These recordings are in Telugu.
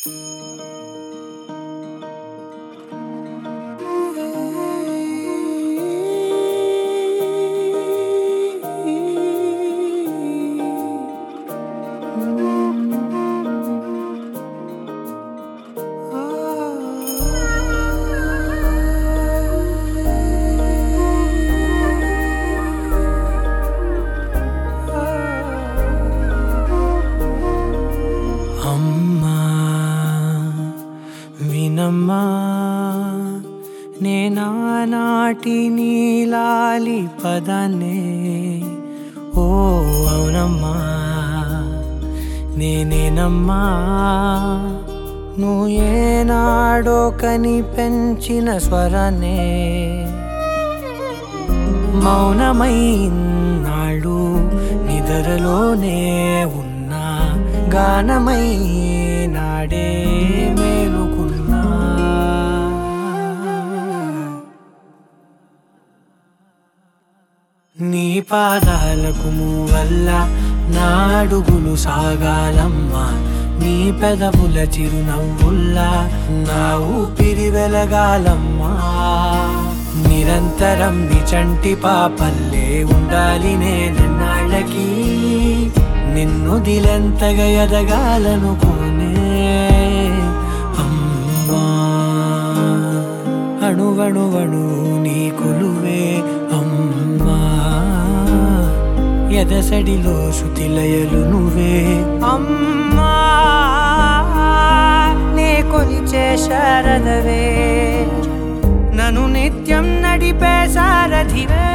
అమ్మా వినమ్మా నేనానాటి నీలాలి పదాన్నే ఓ అవునమ్మా నేనేనమ్మా నువ్వు ఏనాడో కని పెంచిన స్వరాన్నే మౌనమై నాడు నిద్రలోనే ఉన్నా గానమై నాడే మేలుకున్నా నీ పాదాలకు వల్ల నాడుగులు సాగాలమ్మా నీ పెదవుల చిరునవ్వుల్లా నా ఊపిరి వెలగాలమ్మా నిరంతరం నిచంటి పాపల్లే ఉండాలి నేనన్నాళ్ళకి నిన్ను దిలెంతగా ఎదగాలనుకోనే అమ్మా అణువణువణు నీ కొలువే అమ్మా ఎదసడిలో శృతిలయలు నువ్వే అమ్మా నే కొలిచే శారదవే నన్ను నిత్యం నడిపే సారథివే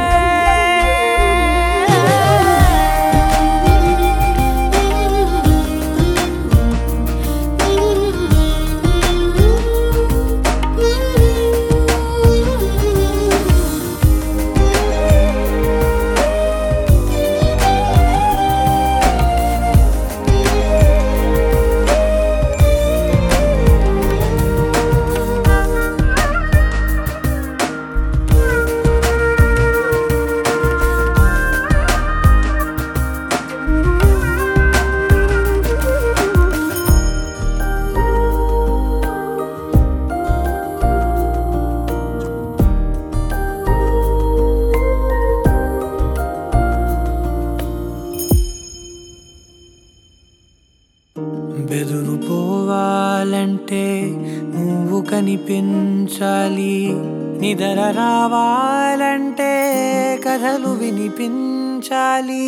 బెదురు పోవాలంటే నువ్వు కనిపించాలి నిద్ర రావాలంటే కథలు వినిపించాలి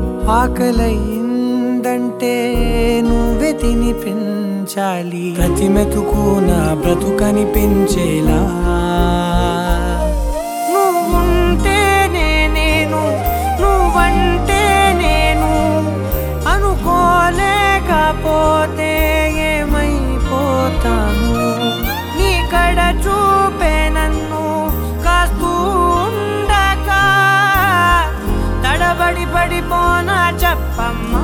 ఆకలైందంటే నువ్వే తినిపించాలి ప్రతి మెతుకు నా బ్రతుకనిపించేలా నువ్వుంటేనే నేను నువ్వంటే నేను అనుకోలేకపోతే ఏమైపోతాను నీ కడ చూపే నన్ను కాస్తూ ఉండగా తడబడి పడిపోనా చెప్పమ్మా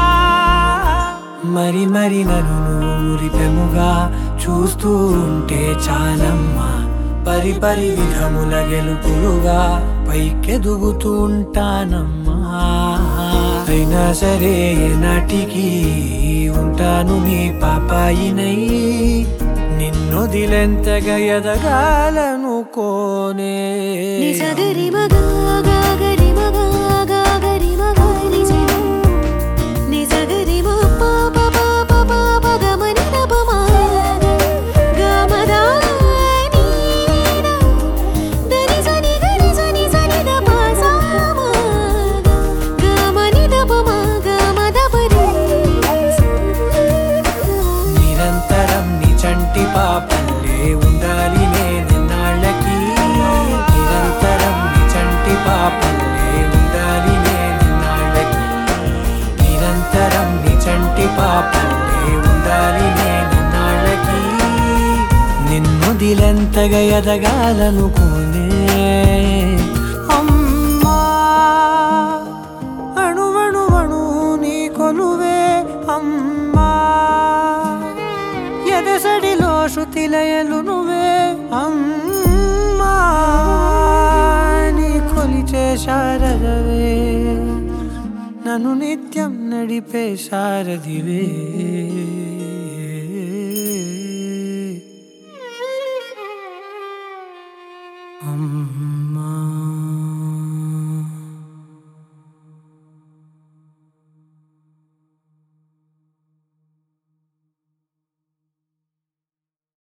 మరి మరి నన్ను ఊరిపెముగా చూస్తూ ఉంటే చాలమ్మా పరి పరి విధముల గెలుపులుగా పైకెదుగుతూ ఉంటానమ్మా అయినా సరే నాటికి ఉంటాను నీ పాపాయినై నిన్నొదిలెంతగా ఎదగాలనుకోనే ని సగరి మగా గాగరి మగా గాగరి మగా ని సి ని సగరి మ ప ప ప ప ప ప గ మ ని ద ప మ గ మ ద ని ద ద ని స ని గ ని స ని స ని ద ప స మ గ మ ని ద ప మ గ మ ద ప రి నిరంతరం నీ చంటి పాపల్లే ఉండాలి నేనెన్నాళ్ళకి నిరంతరం నీ చంటి పాపల్లే ఉండాలి నేనెన్నాళ్ళకి నిరంతరం నీ చంటి పాపల్లే ఉండాలి నేనెన్నాళ్ళకి నిన్ను దిలెంతగా ఎదగాలనుకోనే అమ్మా అణువణువణు నీ కొలువే అమ్మా ఎదసడిలో శృతిలయలు నువ్వే అమ్మా నీ కొలిచే శారదవే నన్ను నిత్యం నడిపే సారథివే